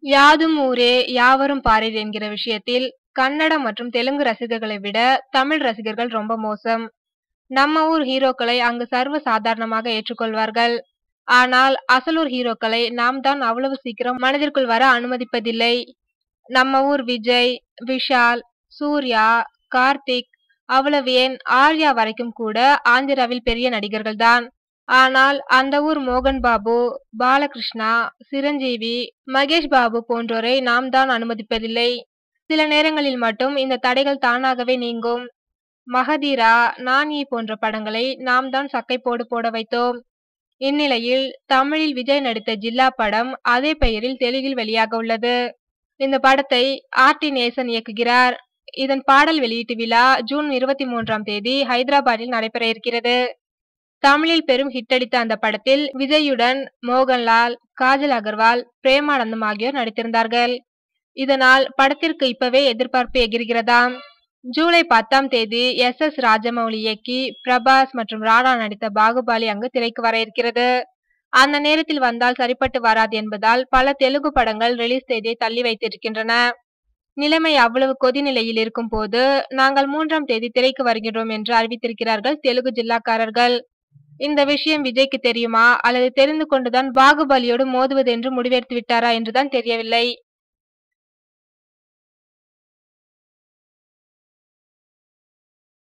யாதும் ஊரே யாவரும் பாரீர் என்கிற விஷயத்தில் கன்னட மற்றும் தெலுங்கு ரசிகர்களை விட தமிழ் ரசிகர்கள் ரொம்ப மோசம் நம்ம ஊர் ஹீரோக்களை அங்கு சர்வ சாதாரணமாக ஏற்றுக்கொள்வார்கள் ஆனால் அசலூர் ஹீரோக்களை நாம் தான் அவ்வளவு சீக்கிரம் மனதிற்குள் வர அனுமதிப்பதில்லை நம்ம ஊர் விஜய் விஷால் சூர்யா கார்த்திக் அவ்வளவு ஏன் ஆர்யா வரைக்கும் கூட ஆந்திராவில் பெரிய நடிகர்கள் தான் ஆனால் அந்த ஊர் மோகன் பாபு பாலகிருஷ்ணா சிரஞ்சீவி மகேஷ் பாபு போன்றோரை நாம் தான் அனுமதிப்பதில்லை சில நேரங்களில் மட்டும் இந்த தடைகள் தானாகவே நீங்கும் மகதீரா நானி போன்ற படங்களை நாம் தான் சக்கை போடு போட வைத்தோம் இந்நிலையில் தமிழில் விஜய் நடித்த ஜில்லா படம் அதே பெயரில் தெலுங்கில் வெளியாக உள்ளது இந்த படத்தை ஆர் டி நேசன் இயக்குகிறார் இதன் பாடல் வெளியீட்டு விழா ஜூன் இருபத்தி மூன்றாம் தேதி ஹைதராபாத்தில் நடைபெற இருக்கிறது தமிழில் பெரும் ஹிட் அடித்த அந்த படத்தில் விஜயுடன் மோகன்லால் காஜல் அகர்வால் பிரேமானந்தம் ஆகியோர் நடித்திருந்தார்கள் இதனால் படத்திற்கு இப்பவே எதிர்பார்ப்பு எகிர்கிறதாம் ஜூலை பத்தாம் தேதி எஸ் எஸ் ராஜமௌலி இயக்கி பிரபாஸ் மற்றும் ராணா நடித்த பாகுபாலி அங்கு திரைக்கு வர இருக்கிறது அந்த நேரத்தில் வந்தால் சரிப்பட்டு வராது என்பதால் பல தெலுங்கு படங்கள் ரிலீஸ் தேதியை தள்ளி வைத்திருக்கின்றன நிலைமை அவ்வளவு கொதி நிலையில் இருக்கும் போது நாங்கள் மூன்றாம் தேதி திரைக்கு வருகிறோம் என்று அறிவித்திருக்கிறார்கள் தெலுங்கு ஜில்லாக்காரர்கள் இந்த விஷயம் விஜய்க்கு தெரியுமா அல்லது தெரிந்து கொண்டுதான் பாகுபலியோடு மோதுவது என்று முடிவெடுத்து விட்டாரா என்றுதான் தெரியவில்லை